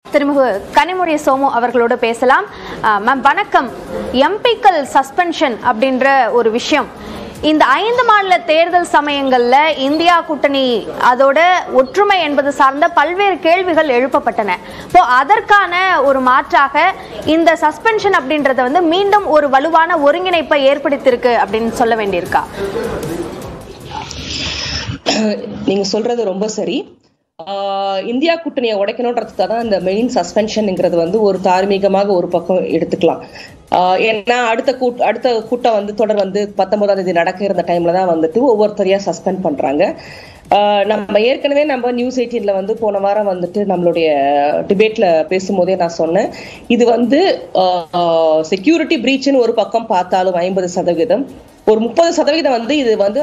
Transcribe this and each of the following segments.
திருமிகு கனிமொழி சோமு அவர்களோடு பேசலாம் அஹ், மேம் வணக்கம் எம்பிக்கள் சஸ்பென்ஷன் அப்படின்ற ஒரு விஷயம் இந்த ஐந்து மாநில தேர்தல் சமயங்கள்ல இந்தியா கூட்டணி அதோட ஒற்றுமை என்பது சார்ந்த பல்வேறு கேள்விகள் எழுப்பப்பட்டன இப்போ அதற்கான ஒரு மாற்றாக இந்த சஸ்பென்ஷன் அப்படின்றத வந்து மீண்டும் ஒரு வலுவான ஒருங்கிணைப்பை ஏற்படுத்தியிருக்கு அப்படின்னு சொல்ல வேண்டியிருக்கா நீங்க சொல்றது ரொம்ப சரி ஆஹ் இந்தியா கூட்டணியை உடைக்கணுன்றதுக்காக தான் இந்த மெயின் சஸ்பென்ஷன்ங்கிறது வந்து ஒரு தார்மீகமாக ஒரு பக்கம் எடுத்துக்கலாம் ஆஹ் ஏன்னா அடுத்த கூட் அடுத்த கூட்டம் வந்து தொடர் வந்து பத்தொன்பதாம் தேதி நடக்க இருந்த டைம்ல தான் வந்துட்டு ஒவ்வொருத்தரையா சஸ்பெண்ட் பண்றாங்க ஆஹ் நம்ம ஏற்கனவே நம்ம நியூஸ் எயிட்டீன்ல வந்து போன வாரம் வந்துட்டு நம்மளுடைய டிபேட்ல பேசும்போதே நான் சொன்னேன் இது வந்து செக்யூரிட்டி பிரீச்னு ஒரு பக்கம் பார்த்தாலும் ஐம்பது சதவீதம் ஒரு முப்பது சதவீதம் வந்து இது வந்து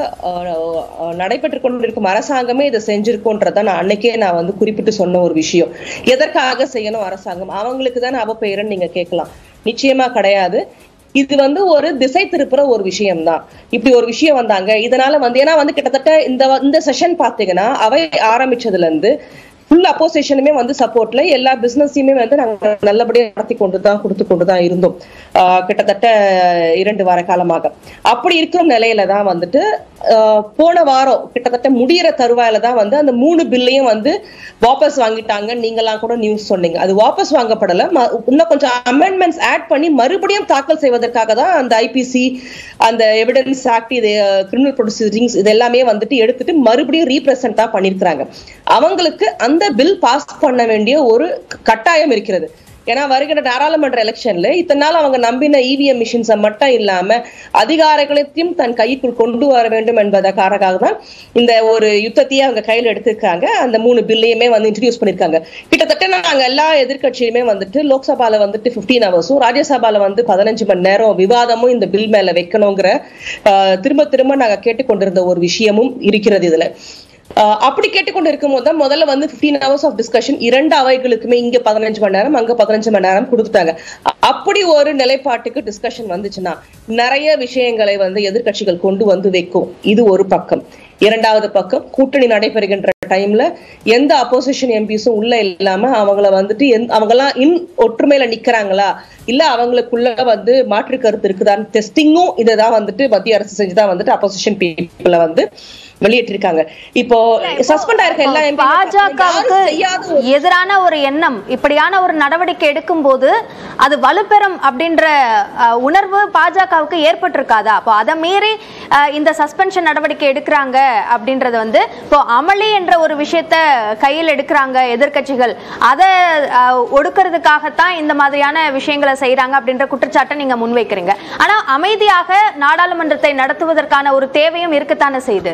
நடைபெற்று கொண்டிருக்கும் அரசாங்கமே இதை செஞ்சிருக்கோன்றத நான் அன்னைக்கே நான் வந்து குறிப்பிட்டு சொன்ன ஒரு விஷயம் எதற்காக செய்யணும் அரசாங்கம் அவங்களுக்கு தானே அவப்பெயர்னு நீங்க கேட்கலாம் நிச்சயமா கிடையாது இது வந்து ஒரு திசை திருப்புற ஒரு விஷயம் தான் இப்படி ஒரு விஷயம் வந்தாங்க இதனால வந்து ஏன்னா வந்து கிட்டத்தட்ட இந்த இந்த செஷன் பாத்தீங்கன்னா அவை ஆரம்பிச்சதுல இருந்து ஃபுல் அப்போசிஷனுமே வந்து சப்போர்ட்ல எல்லா பிசினஸையுமே வந்து நாங்க நல்லபடியா நடத்தி கொண்டு தான் கொடுத்து கொண்டு தான் இருந்தோம் ஆஹ் கிட்டத்தட்ட இரண்டு வார காலமாக அப்படி இருக்கிற நிலையில தான் வந்துட்டு ஆஹ் போன வாரம் கிட்டத்தட்ட முடியிற தருவாயில தான் வந்து அந்த மூணு பில்லையும் வந்து வாபஸ் வாங்கிட்டாங்க நீங்களாம் கூட நியூஸ் சொன்னீங்க அது வாபஸ் வாங்கப்படல ம- இன்னும் கொஞ்சம் அமெண்ட்மெண்ட்ஸ் ஆட் பண்ணி மறுபடியும் தாக்கல் செய்வதற்காக தான் அந்த ஐபிசி அந்த எவிடன்ஸ் ஆக்ட் இது கிரிமினல் ப்ரொசீடிங்ஸ் இது எல்லாமே வந்துட்டு எடுத்துட்டு மறுபடியும் ரீப்ரசென்ட் தான் பண்ணிருக்கிறாங்க அவங்களுக்கு அந்த பில் பாஸ் பண்ண வேண்டிய ஒரு கட்டாயம் இருக்கிறது ஏன்னா வருகிற நாடாளுமன்ற எலெக்ஷன்ல இத்தனை நாள் அவங்க நம்பின இவிஎம் மிஷின்ஸை மட்டும் இல்லாம அதிகாரங்களையும் தன் கைக்குள் கொண்டு வர வேண்டும் என்பதற்காக தான் இந்த ஒரு யுத்தத்தையே அவங்க கையில எடுத்திருக்காங்க அந்த மூணு பில்லையுமே வந்து இன்ட்ரடியூஸ் பண்ணிருக்காங்க கிட்டத்தட்ட நாங்க எல்லா எதிர்க்கட்சியுமே வந்துட்டு லோக்சபால வந்துட்டு 15 ஹவர்ஸும் ராஜ்யசபால வந்து பதினஞ்சு மணி நேரம் விவாதமும் இந்த பில் மேல வைக்கணுங்கிற ஆஹ், திரும்ப திரும்ப நாங்க கேட்டுக்கொண்டிருந்த ஒரு விஷயமும் இருக்கிறது இதுல ஆஹ் அப்படி கேட்டுக்கொண்டு இருக்கும்போது தான் முதல்ல வந்து 15 ஹவர்ஸ் ஆஃப் டிஸ்கஷன் இரண்டு அவைகளுக்குமே இங்க பதினஞ்சு மணி நேரம் அங்க பதினஞ்சு மணி நேரம் கொடுத்துட்டாங்க அ- அப்படி ஒரு நிலைப்பாட்டுக்கு டிஸ்கஷன் வந்துச்சுன்னா நிறைய விஷயங்களை வந்து எதிர்க்கட்சிகள் கொண்டு வந்து வைக்கும் இது ஒரு பக்கம் இரண்டாவது பக்கம் கூட்டணி நடைபெறுகின்ற டைம்ல எந்த அப்போசிஷன் எம்பிஸும் உள்ள இல்லாம அவங்கள வந்துட்டு எந்- அவங்கெல்லாம் இன் ஒற்றுமையில நிக்கிறாங்களா இல்ல அவங்களுக்குள்ள வந்து மாற்று கருத்து இருக்குதான்னு டெஸ்டிங்கும் இதைதான் வந்துட்டு மத்திய அரசு செஞ்சுதான் வந்துட்டு அப்போசிஷன் பீப்புள வந்து வெளியேற்றிருக்காங்க இப்போ சஸ்பெண்ட் ஆயிருக்க எல்லா MP யுமே பாஜகவுக்கு யாரும் செய்யாத ஒரு எதிரான ஒரு எண்ணம் இப்படியான ஒரு நடவடிக்கை எடுக்கும்போது அது வலுப்பெறும் அப்படின்ற அஹ், உணர்வு பாஜகவுக்கு ஏற்பட்டிருக்காதா அப்போ அதை மீறி அஹ், இந்த சஸ்பென்ஷன் நடவடிக்கை எடுக்கிறாங்க அப்படின்றது வந்து இப்போ அமளி என்ற ஒரு விஷயத்த கையில் எடுக்கிறாங்க எதிர்க்கட்சிகள் அதை அஹ், ஒடுக்கிறதுக்காகத்தான் இந்த மாதிரியான விஷயங்களை செய்றாங்க அப்படின்ற குற்றச்சாட்டை நீங்க முன்வைக்கிறீங்க ஆனா அமைதியாக நாடாளுமன்றத்தை நடத்துவதற்கான ஒரு தேவையும் இருக்கத்தானே செய்யுது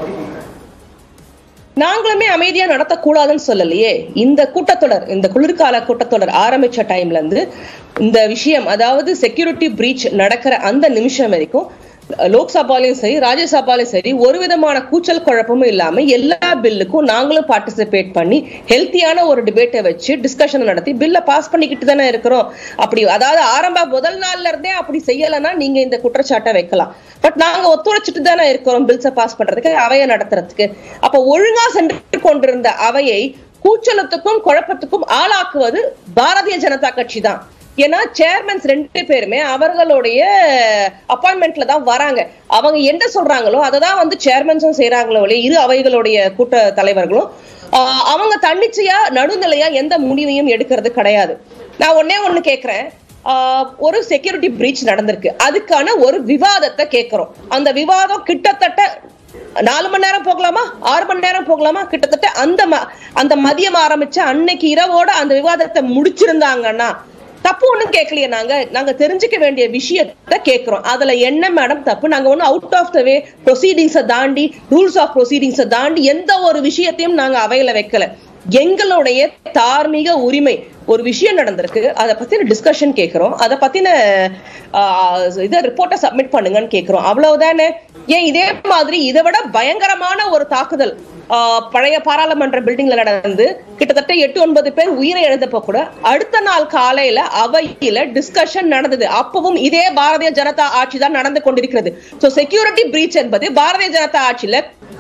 நாங்களுமே அமைதியா நடத்தக்கூடாதுன்னு சொல்லலையே இந்த கூட்டத்தொடர் இந்த குளிர்கால கூட்டத்தொடர் ஆரம்பிச்ச டைம்ல இருந்து இந்த விஷயம் அதாவது செக்யூரிட்டி பிரீச் நடக்கிற அந்த நிமிஷம் வரைக்கும் லோக்சபாலையும் சரி ராஜ்யசபாலையும் சரி ஒரு விதமான கூச்சல் குழப்பமும் இல்லாம எல்லா பில்லுக்கும் நாங்களும் பார்ட்டிசிபேட் பண்ணி ஹெல்த்தியான ஒரு டிபேட்டை வச்சு டிஸ்கஷன் நடத்தி பில்லை பாஸ் பண்ணிக்கிட்டு தானே இருக்கிறோம் அப்படி அதாவது ஆரம்ப முதல் நாள்ல இருந்தே அப்படி செய்யலைன்னா நீங்க இந்த குற்றச்சாட்டை வைக்கலாம் பட் நாங்க ஒத்துழைச்சிட்டு தானே இருக்கிறோம் பில்ஸை பாஸ் பண்றதுக்கு அவையை நடத்துறதுக்கு அப்ப ஒழுங்கா சென்று கொண்டிருந்த அவையை கூச்சலத்துக்கும் குழப்பத்துக்கும் ஆளாக்குவது பாரதிய ஜனதா கட்சி தான் ஏன்னா சேர்மன்ஸ் ரெண்டு பேருமே அவர்களுடைய அப்பாயின்மெண்ட்ல தான் வராங்க அவங்க என்ன சொல்றாங்களோ அதை தான் வந்து சேர்மன்ஸும் செய்யறாங்களோ இல்லையா இரு அவைகளுடைய கூட்ட தலைவர்களும் ஆஹ் அவங்க தன்னிச்சையா நடுநிலையா எந்த முடிவையும் எடுக்கிறது கிடையாது நான் ஒன்னே ஒண்ணு கேக்குறேன் ஆஹ் ஒரு செக்யூரிட்டி பிரீச் நடந்திருக்கு அதுக்கான ஒரு விவாதத்தை கேட்கிறோம் அந்த விவாதம் கிட்டத்தட்ட நாலு மணி நேரம் போகலாமா ஆறு மணி நேரம் போகலாமா கிட்டத்தட்ட அந்த ம- அந்த மதியம் ஆரம்பிச்ச அன்னைக்கு இரவோட அந்த விவாதத்தை முடிச்சிருந்தாங்கன்னா தப்பு ஒண்ணும் கேட்கலையே நாங்க நாங்க தெரிஞ்சுக்க வேண்டிய விஷயத்த கேட்கிறோம் அதுல என்ன மேடம் தப்பு நாங்க ஒண்ணு அவுட் ஆஃப் த வே ப்ரொசீடிங்ஸை தாண்டி ரூல்ஸ் ஆஃப் ப்ரொசீடிங்ஸை தாண்டி எந்த ஒரு விஷயத்தையும் நாங்க அவையில வைக்கல எங்களுடைய தார்மீக உரிமை ஒரு விஷயம் நடந்திருக்கு அதை பத்தின டிஸ்கஷன் கேட்கிறோம் அதை பத்தின ஆஹ், இதை ரிப்போர்ட்டை சப்மிட் பண்ணுங்கன்னு கேட்கிறோம் அவ்வளவுதானே ஏன் இதே மாதிரி இதை விட பயங்கரமான ஒரு தாக்குதல் ஆஹ், பழைய பாராளுமன்ற பில்டிங்ல நடந்து கிட்டத்தட்ட எட்டு ஒன்பது பேர் உயிரை இழந்தப்ப கூட அடுத்த நாள் காலையில அவையில டிஸ்கஷன் நடந்தது அப்பவும் இதே பாரதிய ஜனதா ஆட்சி தான் நடந்து கொண்டிருக்கிறது சோ செக்யூரிட்டி பிரீச் என்பது பாரதிய ஜனதா ஆட்சியில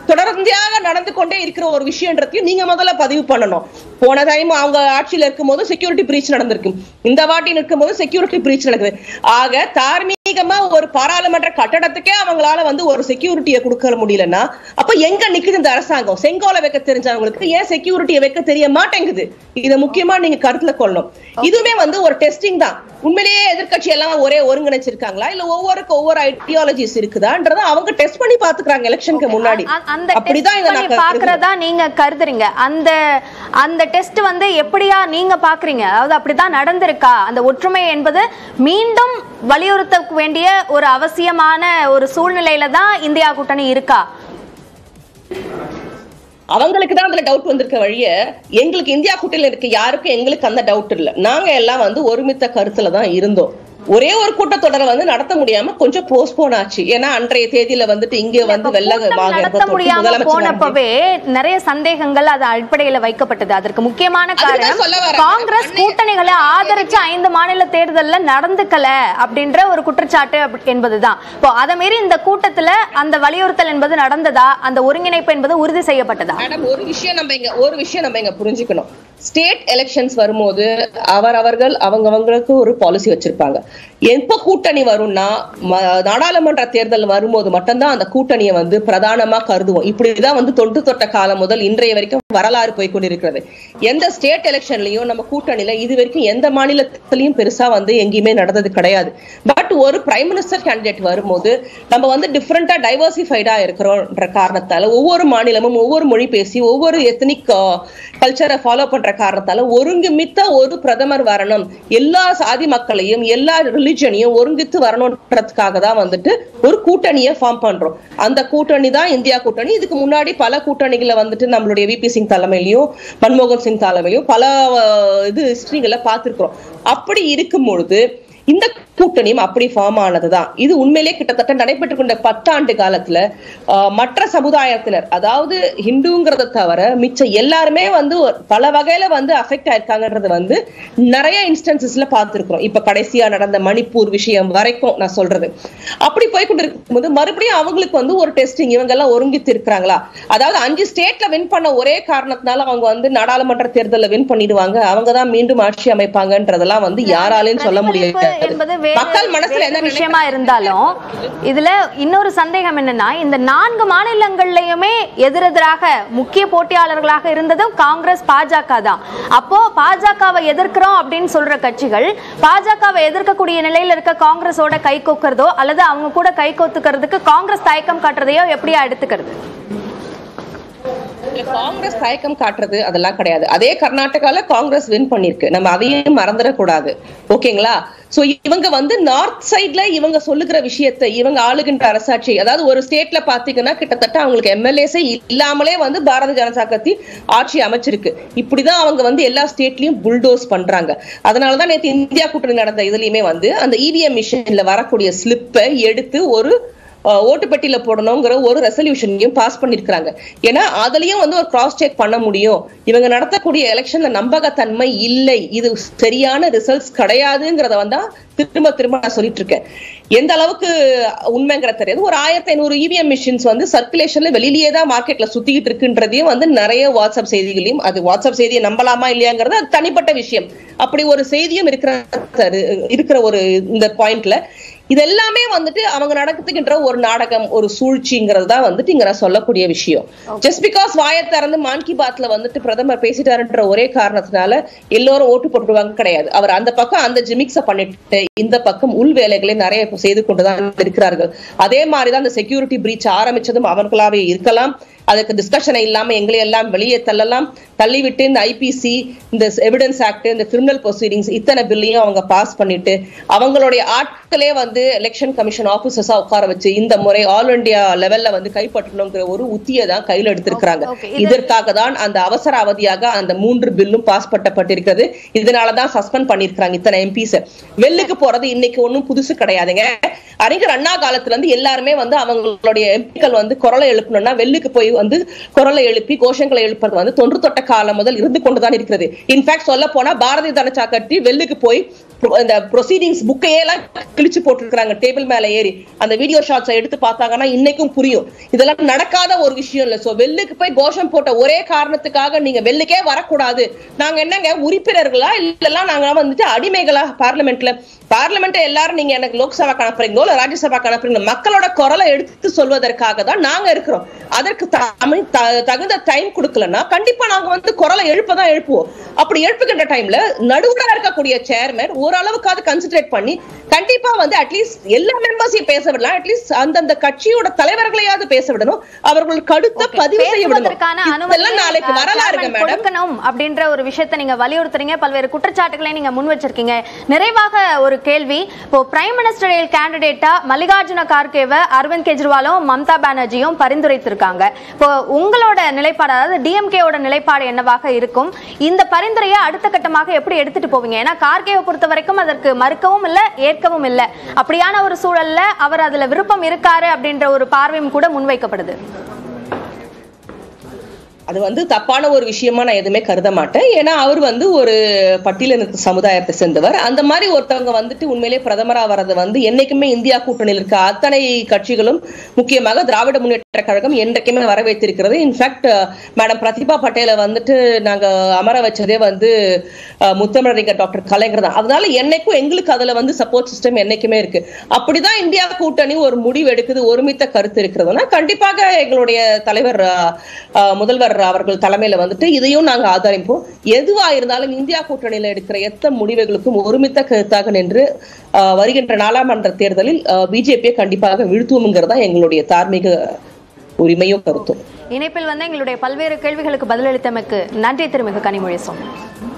தொடர்ந்தியாக நடந்து கொண்டே இருக்கிற ஒரு விஷயன்றதையும் நீங்க முதல்ல பதிவு பண்ணணும் போன டைம் அவங்க ஆட்சியில இருக்கும்போது செக்யூரிட்டி பிரீச் நடந்திருக்கு இந்த வாட்டி நிற்கும் போது செக்யூரிட்டி பிரீச் நடக்குது ஆக தார்மீகமா ஒரு பாராளுமன்ற கட்டடத்துக்கே அவங்களால வந்து ஒரு செக்யூரிட்டியை கொடுக்க முடியலன்னா அப்ப எங்க நிக்குது இந்த அரசாங்கம் செங்கோலை வைக்க தெரிஞ்சவங்களுக்கு ஏன் செக்யூரிட்டியை வைக்க தெரிய மாட்டேங்குது இதை முக்கியமா நீங்க கருத்துல கொள்ளணும் இதுவுமே வந்து ஒரு டெஸ்டிங் தான் உண்மையிலேயே எதிர்க்கட்சி எல்லாம் ஒரே ஒருங்கிணைச்சிருக்காங்களா இல்ல ஒவ்வொருக்கு ஒவ்வொரு ஐடியாலஜிஸ் இருக்குதான்றத அவங்க டெஸ்ட் பண்ணி பாத்துக்கிறாங்க எலெக்ஷனுக்கு முன்னாடி அ- அந்த அப்படிதான் இதை டெஸ்ட் நான் பண்ணி கருதுறேன். பாக்குறதா நீங்க கருதுறீங்க அந்த அந்த டெஸ்ட் வந்து எப்படியா நீங்க பாக்குறீங்க அதாவது அப்படிதான் நடந்திருக்கா அந்த ஒற்றுமை என்பது மீண்டும் வலியுறுத்த வேண்டிய ஒரு அவசியமான ஒரு சூழ்நிலையில தான் இந்தியா கூட்டணி இருக்கா அவங்களுக்கு தான் அதுல டவுட் வந்திருக்க வழிய எங்களுக்கு இந்தியா கூட்டணியில இருக்க யாருக்கும் எங்களுக்கு அந்த டவுட் இல்ல நாங்க எல்லாம் வந்து ஒருமித்த கருத்துல தான் இருந்தோம் ஒரே ஒரு கூட்டத்தொடரை வந்து நடத்த முடியாம கொஞ்சம் போஸ்ட்போன் ஆச்சு ஏன்னா அன்றைய தேதியில வந்துட்டு இங்க வந்து வெள்ள கூட்டம் மாக நடத்த முடியாம முதலமைச்சர் வந்து- போனப்பவே நிறைய சந்தேகங்கள் அது அடிப்படையில வைக்கப்பட்டது அதற்கு முக்கியமான அதுதான் காரணம் சொல்ல வரேன். காங்கிரஸ் அன்னை- கூட்டணிகளை ஆதரிச்சு ஐந்து மாநில தேர்தல்ல நடந்துக்கல அப்படின்ற ஒரு குற்றச்சாட்டு அப்படி- என்பதுதான் இப்போ அதை மீறி இந்த கூட்டத்துல அந்த வலியுறுத்தல் என்பது நடந்ததா அந்த ஒருங்கிணைப்பு என்பது உறுதி செய்யப்பட்டதா மேடம் ஒரு விஷயம் நம்ம இங்க ஒரு விஷயம் நம்ம இங்க புரிஞ்சுக்கணும் ஸ்டேட் எலெக்ஷன்ஸ் வரும்போது அவரவர்கள் அவங்கவங்களுக்கு ஒரு பாலிசி வச்சிருப்பாங்க எப்ப கூட்டணி வரும்னா ம- நாடாளுமன்ற தேர்தல் வரும்போது மட்டும்தான் அந்த கூட்டணியை வந்து பிரதானமா கருதுவோம் இப்படிதான் வந்து தொன்று தொட்ட காலம் முதல் இன்றைய வரைக்கும் வரலாறு போய் கொண்டிருக்கிறது எந்த ஸ்டேட் எலெக்ஷன்லயும் நம்ம கூட்டணியில இது வரைக்கும் எந்த மாநிலத்திலயும் பெருசா வந்து எங்கேயுமே நடந்தது கிடையாது பட் ஒரு பிரைம் மினிஸ்டர் கேண்டிடேட் வரும்போது நம்ம வந்து டிஃப்ரெண்டா டைவர்சிஃபைடா இருக்கிறோம்ன்ற காரணத்தால ஒவ்வொரு மாநிலமும் ஒவ்வொரு மொழி பேசி ஒவ்வொரு எத்தனிக் கல்ச்சரை ஃபாலோ பண்ற காரணத்தால ஒருங்குமித்த ஒரு பிரதமர் வரணும் எல்லா சாதி மக்களையும் எல்லா ரிலிஜனையும் ஒருங்கித்து வரணும்ன்றதுக்காக தான் வந்துட்டு ஒரு கூட்டணியை ஃபார்ம் பண்றோம் அந்த கூட்டணி தான் இந்தியா கூட்டணி இதுக்கு முன்னாடி பல கூட்டணிகளை வந்துட்டு நம்மளுடைய விபி சிங் தலைமையிலையும் மன்மோகன் சிங் தலைமையிலும் பல அஹ், இது ஹிஸ்டரிகளை பார்த்திருக்கிறோம் அப்படி இருக்கும் பொழுது இந்த கூட்டணியும் அப்படி ஃபார்ம் ஆனதுதான் இது உண்மையிலேயே கிட்டத்தட்ட நடைபெற்று கொண்ட பத்தாண்டு காலத்துல ஆஹ், மற்ற சமுதாயத்தினர் அதாவது ஹிந்துங்கிறத தவிர மிச்ச எல்லாருமே வந்து ஒரு- பல வகையில வந்து அஃபெக்ட் ஆயிருக்காங்கன்றது வந்து நிறைய இன்ஸ்டன்சஸ்ல பார்த்திருக்கிறோம் இப்ப கடைசியா நடந்த மணிப்பூர் விஷயம் வரைக்கும் நான் சொல்றது அப்படி போய் கொண்டு இருக்கும்போது மறுபடியும் அவங்களுக்கு வந்து ஒரு டெஸ்டிங் இவங்க எல்லாம் ஒருங்கித்து இருக்கிறாங்களா அதாவது அஞ்சு ஸ்டேட்ல வின் பண்ண ஒரே காரணத்தினால அவங்க வந்து நாடாளுமன்ற தேர்தலில் வின் பண்ணிடுவாங்க அவங்க தான் மீண்டும் ஆட்சி அமைப்பாங்கன்றதெல்லாம் வந்து யாராலையும் சொல்ல முடியாது என்பது வேறு மக்கள் மனசுல வேறு என்ன விஷயமா இருந்தாலும் இதுல இன்னொரு சந்தேகம் என்னன்னா இந்த நான்கு மாநிலங்கள்லயுமே எதிரெதிராக முக்கிய போட்டியாளர்களாக இருந்ததும் காங்கிரஸ் பாஜக தான் அப்போ பாஜகவை எதிர்க்கிறோம் அப்படின்னு சொல்ற கட்சிகள் பாஜகவை எதிர்க்கக்கூடிய நிலையில இருக்க காங்கிரஸோட கை கோக்கிறதோ அல்லது அவங்க கூட கை கோத்துக்கிறதுக்கு காங்கிரஸ் தயக்கம் காட்டுறதையோ எப்படியா எடுத்துக்கிறது இல்ல, காங்கிரஸ் தயக்கம் காட்டுறது அதெல்லாம் கிடையாது அதே கர்நாடகால காங்கிரஸ் வின் பண்ணிருக்கு நம்ம அதையும் மறந்துடக்கூடாது ஓகேங்களா சோ இவங்க வந்து நார்த் சைட்ல இவங்க சொல்லுகிற விஷயத்தை இவங்க ஆளுகின்ற அரசாட்சி அதாவது ஒரு ஸ்டேட்ல பாத்தீங்கன்னா கிட்டத்தட்ட அவங்களுக்கு எம்எல்ஏஸே இல்லாமலே வந்து பாரதிய ஜனதா கட்சி ஆட்சி அமைச்சிருக்கு இப்படிதான் அவங்க வந்து எல்லா ஸ்டேட்லயும் புல்டோஸ் பண்றாங்க அதனாலதான் நேத்து இந்தியா கூட்டணி நடந்த இதுலயுமே வந்து அந்த இவிஎம் மிஷின்ல வரக்கூடிய ஸ்லிப்பை எடுத்து ஒரு அஹ், ஓட்டு பெட்டியில போடணுங்கிற ஒரு ரெசல்யூஷனையும் பாஸ் பண்ணிருக்காங்க ஏன்னா அதுலயும் வந்து ஒரு கிராஸ் செக் பண்ண முடியும் இவங்க நடத்தக்கூடிய எலெக்ஷன்ல நம்பகத்தன்மை இல்லை இது சரியான ரிசல்ட்ஸ் கிடையாதுங்கிறத வந்து திரும்ப திரும்ப நான் சொல்லிட்டு இருக்கேன் எந்த அளவுக்கு உண்மைங்கிற தெரியாது ஒரு ஆயிரத்தி ஐநூறு இவிஎம் மிஷின்ஸ் வந்து சர்க்குலேஷன்ல வெளியிலேயே தான் மார்க்கெட்ல சுத்திக்கிட்டு இருக்குன்றதையும் வந்து நிறைய வாட்ஸ்அப் செய்திகளையும் அது வாட்ஸ்அப் செய்தியை நம்பலாமா இல்லையாங்கிறது அது தனிப்பட்ட விஷயம் அப்படி ஒரு செய்தியும் இருக்கிற இருக்கிற ஒரு இந்த பாயிண்ட்ல இது எல்லாமே வந்துட்டு அவங்க நடத்துகின்ற ஒரு நாடகம் ஒரு சூழ்ச்சிங்கிறது தான் வந்துட்டு இங்க நான் சொல்லக்கூடிய விஷயம் ஜஸ்ட் பிகாஸ் வாயை திறந்து மான் கி பாத்ல வந்துட்டு பிரதமர் பேசிட்டாருன்ற ஒரே காரணத்தினால எல்லோரும் ஓட்டு போட்டுடுவாங்க கிடையாது அவர் அந்த பக்கம் அந்த ஜிமிக்ஸ பண்ணிட்டு இந்த பக்கம் உள் வேலைகளை நிறைய இப்ப செய்து கொண்டுதான் இருக்கிறார்கள் அதே மாதிரிதான் அந்த செக்யூரிட்டி பிரீச் ஆரம்பிச்சதும் அவர்களாவே இருக்கலாம் அதுக்கு டிஸ்கஷனை இல்லாம எங்களை எல்லாம் வெளியே தள்ளலாம் தள்ளிவிட்டு இந்த ஐபிசி இந்த எவிடன்ஸ் ஆக்ட் இந்த கிரிமினல் ப்ரொசீடிங்ஸ் இத்தனை பில்லையும் அவங்க பாஸ் பண்ணிட்டு அவங்களுடைய ஆட்களே வந்து எலெக்ஷன் கமிஷன் ஆபீசர்ஸா உட்கார வச்சு இந்த முறை ஆல் இந்தியா லெவல்ல வந்து கைப்பற்றணுங்கிற ஒரு உத்தியை தான் கையில எடுத்திருக்கிறாங்க Okay, இது- இதற்காக தான் அந்த அவசர அவதியாக அந்த மூன்று பில்லும் பாஸ் பண்ணப்பட்டிருக்கிறது இதனாலதான் சஸ்பெண்ட் பண்ணிருக்காங்க இத்தனை எம்பிஸ் வெள்ளுக்கு போறது இன்னைக்கு ஒண்ணும் புதுசு கிடையாதுங்க அறிஞர் அண்ணா காலத்துல இருந்து எல்லாருமே வந்து அவங்களுடைய எம்பிக்கள் வந்து குரலை எழுப்பணும்னா வெள்ளுக்கு போய் வந்து குரலை எழுப்பி கோஷங்களை எழுப்புறது வந்து தொன்று தொட்ட காலம் முதல் இருந்து கொண்டுதான் இருக்கிறது இன்ஃபேக்ட் சொல்ல போனா பாரதிய ஜனதா கட்சி வெள்ளுக்கு போய் இந்த ப்ரொசீடிங்ஸ் புக்கையே எல்லாம் கிழிச்சு கிழிச்சு போட்டிருக்காங்க டேபிள் மேல ஏறி அந்த வீடியோ ஷாட்ஸை எடுத்து பார்த்தாங்கன்னா இன்னைக்கும் புரியும் இதெல்லாம் நடக்காத ஒரு விஷயம் இல்ல சோ வெள்ளுக்கு போய் கோஷம் போட்ட ஒரே காரணத்துக்காக நீங்க வெள்ளுக்கே வரக்கூடாது நாங்க என்னங்க உறுப்பினர்களா இல்லலாம் நாங்க வந்துட்டு அடிமைகளா பார்லிமெண்ட்ல பார்லிமெண்ட் எல்லாரும் நீங்க எனக்கு லோக்சபா அனுப்புறீங்களோ இல்ல ராஜ்யசபா அனுப்புறீங்களோ மக்களோட குரலை எடுத்து சொல்வதற்காக தான் நாங்க இருக்கிறோம் அதற்கு தமிழ் த- தகுந்த டைம் கொடுக்கலன்னா கண்டிப்பா நாங்க வந்து குரலை எழுப்பதான் எழுப்புவோம் அப்படி எழுப்புகின்ற டைம்ல நடுவுல இருக்கக்கூடிய சேர்மேன் ஓரளவுக்காவது கன்சென்ட்ரேட் பண்ணி கண்டிப்பா வந்து அட்லீஸ்ட் எல்லா மெம்பர்ஸையும் பேச விடலாம் அட்லீஸ்ட் அந்தந்த கட்சியோட தலைவர்களையாவது பேச விடணும் அவர்கள் கடுத்த பதிவு செய்ய விடணும் பேசுவதற்கான அனுமதி இதெல்லாம் நாளைக்கு அஹ், வரலாறுங்க chairman மேடம் கொடுக்கணும் அப்படின்ற ஒரு விஷயத்தை நீங்க வலியுறுத்துறீங்க பல்வேறு குற்றச்சாட்டுகளை நீங்க முன் வச்சிருக்கீங்க நிறைவாக ஒரு கேள்வி இப்போ பிரைம் மினிஸ்டரியல் கேண்டிடேட்டா மல்லிகார்ஜுன கார்கேவை அரவிந்த் கெஜ்ரிவாலும் மம்தா பானர்ஜியும் பரிந்துரைத்திருக்காங்க இப்போ உங்களோட நிலைப்பாடு அதாவது டிஎம்கேவோட நிலைப்பாடு என்னவாக இருக்கும் இந்த பரிந்துரையை அடுத்த கட்டமாக எப்படி எடுத்துட்டு போவீங்க ஏன்னா கார்கேவை பொறுத்த வரைக்கும் அதற்கு மறுக்கவும் இல்ல ஏற்கவும் இல்ல அப்படியான ஒரு சூழல்ல அவர் அதுல விருப்பம் இருக்காரு அப்படின்ற ஒரு பார்வையும் கூட முன்வைக்கப்படுது அது வந்து தப்பான ஒரு விஷயமா நான் எதுவுமே கருத மாட்டேன் ஏன்னா அவர் வந்து ஒரு பட்டியலின சமுதாயத்தை சேர்ந்தவர் அந்த மாதிரி ஒருத்தவங்க வந்துட்டு உண்மையிலேயே பிரதமரா வர்றது வந்து என்னைக்குமே இந்தியா கூட்டணியில் இருக்க அத்தனை கட்சிகளும் முக்கியமாக திராவிட முன்னேற்ற கழகம் என்றைக்குமே வரவேற்றிருக்கிறது இன்ஃபேக்ட் மேடம் பிரதிபா பட்டேலை வந்துட்டு நாங்க அமர வச்சதே வந்து அஹ், முத்தமிழறிஞர் டாக்டர் கலைஞர் தான் அதனால என்னைக்கும் எங்களுக்கு அதுல வந்து சப்போர்ட் சிஸ்டம் என்னைக்குமே இருக்கு அப்படிதான் இந்தியா கூட்டணி ஒரு முடிவு எடுக்குது ஒருமித்த கருத்து இருக்கிறதுனா கண்டிப்பாக எங்களுடைய தலைவர் அஹ், அஹ், முதல்வர் அவர்கள் தலைமையில வந்துட்டு இதையும் நாங்க ஆதரிப்போம் எதுவா இருந்தாலும் இந்தியா கூட்டணியில எடுக்கிற எத்த முடிவுகளுக்கும் ஒருமித்த கருத்தாக நின்று அஹ், வருகின்ற நாடாளுமன்ற தேர்தலில் பிஜேபியை கண்டிப்பாக வீழ்த்துவோம்ங்கிறதா எங்களுடைய தார்மீக உரிமையும் கருத்தும் இணைப்பில் வந்து எங்களுடைய பல்வேறு கேள்விகளுக்கு பதிலளித்தமைக்கு நன்றி திருமிகு கனிமொழி சுவாமி